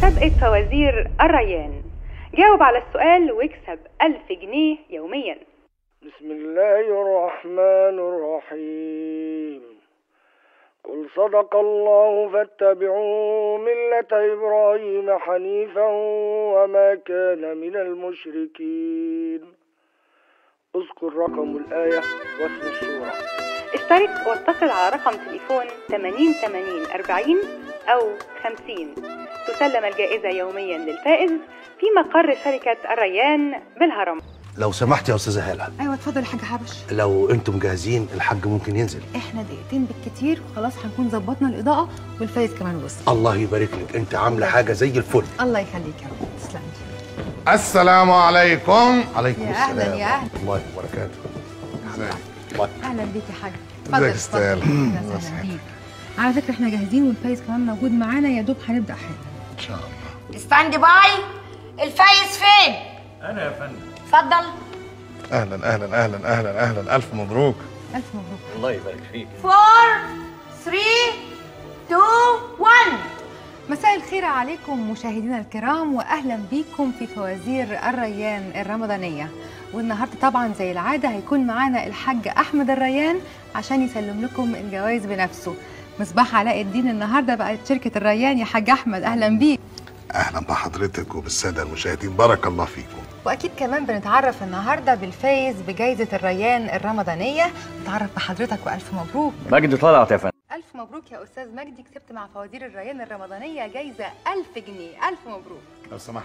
مسابقة فوازير الريان جاوب على السؤال واكسب ألف جنيه يوميا بسم الله الرحمن الرحيم قل صدق الله فاتبعوا ملة إبراهيم حنيفا وما كان من المشركين اذكر رقم الآية واسم السورة اشترك واتصل على رقم تليفون 80 80 40 أو 50 تسلم الجائزة يوميا للفائز في مقر شركة الريان بالهرم لو سمحت يا استاذه هاله ايوه اتفضل يا حاج حبش لو انتم جاهزين الحاج ممكن ينزل احنا دقيقتين بالكتير وخلاص هنكون ظبطنا الاضاءه والفايز كمان وصل الله يبارك لك انت عامله حاجه زي الفل الله يخليك يا رب تسلم السلام عليكم عليكم يا السلام أهلاً، يا أهلاً. ورحمة الله وبركاته الله اهلا بيك يا حاج ازيك يا استاذ؟ أهلاً وسهلاً بيك. على فكره احنا جاهزين والفايز كمان موجود معانا يا دوب هنبدا حالا ان شاء الله ستاند باي الفايز فين؟ انا يا فندم اتفضل اهلا اهلا اهلا اهلا اهلا الف مبروك الف مبروك فور ثري تو ون مساء الخير عليكم مشاهدينا الكرام واهلا بيكم في فوازير الريان الرمضانيه والنهارده طبعا زي العاده هيكون معانا الحاج احمد الريان عشان يسلم لكم الجوائز بنفسه مصباح علاء الدين النهارده بقت شركه الريان يا حاج احمد اهلا بيك اهلا بحضرتك وبالساده المشاهدين بارك الله فيكم واكيد كمان بنتعرف النهارده بالفايز بجائزه الريان الرمضانيه نتعرف بحضرتك والف مبروك مجدي طلعت يا فندم الف مبروك يا استاذ مجدي كسبت مع فوازير الريان الرمضانيه جايزه ألف جنيه الف مبروك لو سمحت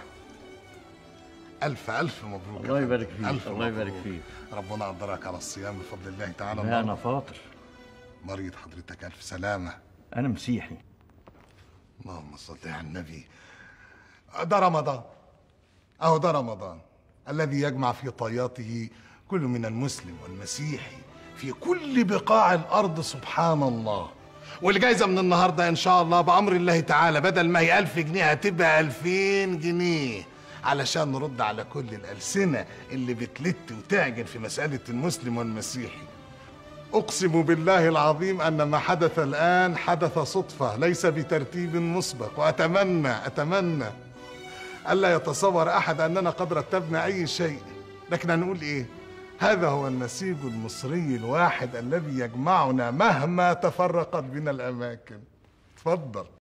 الف الف مبروك يا الله فندم. يبارك فيك ألف الله يبارك مبروك. فيك ربنا قدرك على الصيام بفضل الله تعالى لا انا الله فاطر مريض حضرتك الف سلامه انا مسيحي اللهم صل على النبي ده رمضان اهو ده رمضان الذي يجمع في طياته كل من المسلم والمسيحي في كل بقاع الارض سبحان الله والجايزه من النهارده ان شاء الله بامر الله تعالى بدل ما هي ألف جنيه هتبقى ألفين جنيه علشان نرد على كل الألسنة اللي بتلت وتعجن في مسألة المسلم والمسيحي أقسم بالله العظيم أن ما حدث الآن حدث صدفة ليس بترتيب مسبق وأتمنى أتمنى ألا يتصور أحد أننا قد رتبنا أي شيء لكن هنقول إيه هذا هو النسيج المصري الواحد الذي يجمعنا مهما تفرقت بنا الأماكن تفضل